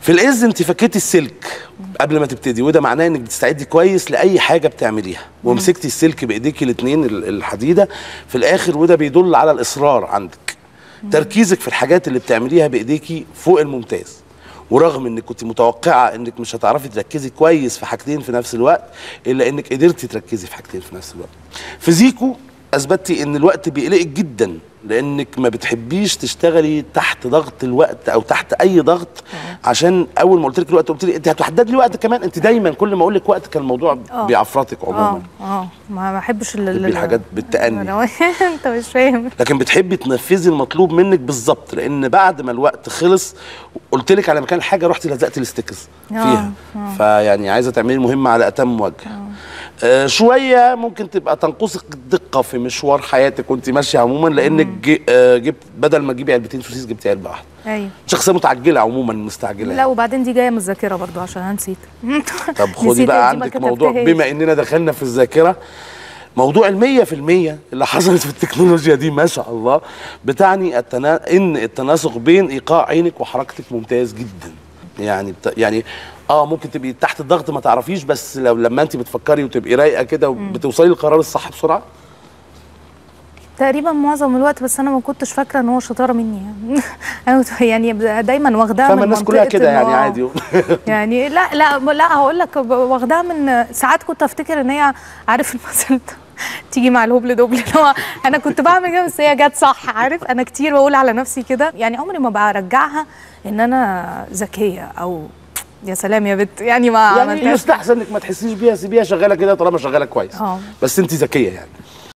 في العز انت فكيتي السلك قبل ما تبتدي وده معناه انك بتستعدي كويس لاي حاجه بتعمليها ومسكتي السلك بايديكي الاثنين الحديده في الاخر وده بيدل على الاصرار عندك تركيزك في الحاجات اللي بتعمليها بايديكي فوق الممتاز ورغم انك كنت متوقعه انك مش هتعرفي تركزي كويس في حاجتين في نفس الوقت الا انك قدرتي تركزي في حاجتين في نفس الوقت فيزيكو اثبتي ان الوقت بيقلقك جدا لانك ما بتحبيش تشتغلي تحت ضغط الوقت او تحت اي ضغط عشان اول ما قلت لك الوقت قلت لي انت هتحدد لي وقت كمان انت دايما كل ما اقول لك وقت كان الموضوع آه. بيعفرتك عموما اه اه ما بحبش ال- بتحبي ال- الحاجات بالتأني انت مش فاهم لكن بتحبي تنفذي المطلوب منك بالظبط لان بعد ما الوقت خلص قلت لك على مكان الحاجه رحتي لزقتي الاستيكرز فيها فيعني عايزه تعملي المهمه على اتم وجه آه شويه ممكن تبقى تنقصك الدقه في مشوار حياتك وانت ماشيه عموما لانك جي- آه جبت بدل ما تجيبي علبتين سوسيس جبتي علبه واحده ايوه شخصيه متعجله عموما مستعجله لا يعني. وبعدين دي جايه من الذاكره برضو عشان انا نسيت طب خدي نسيت بقى دي ما عندك موضوع كتبتهاش. بما اننا دخلنا في الذاكره موضوع المية في المية اللي حصلت في التكنولوجيا دي ما شاء الله بتعني التنا... ان التناسق بين ايقاع عينك وحركتك ممتاز جدا يعني بت... يعني اه ممكن تبقي تحت الضغط ما تعرفيش بس لو لما انت بتفكري وتبقي رايقه كده بتوصلي للقرار الصح بسرعه تقريبا معظم الوقت بس انا ما كنتش فاكره ان هو شطاره مني يعني انا كنت يعني دايما واخداها فاهمه من الناس كلها منطقة كده إنه يعني آه. عادي يعني لا لا لا هقول لك واخداها من ساعات كنت افتكر ان هي عارف المثل ده، تيجي مع الهبل دبل اللي هو انا كنت بعمل كده بس هي جت صح عارف انا كتير بقول على نفسي كده يعني عمري ما برجعها ان انا ذكيه او يا سلام يا بت يعني ما يعني عملتهاش يستحسن انك ما تحسيش بيها سيبيها شغاله كده طالما شغاله كويس اه بس انت ذكيه يعني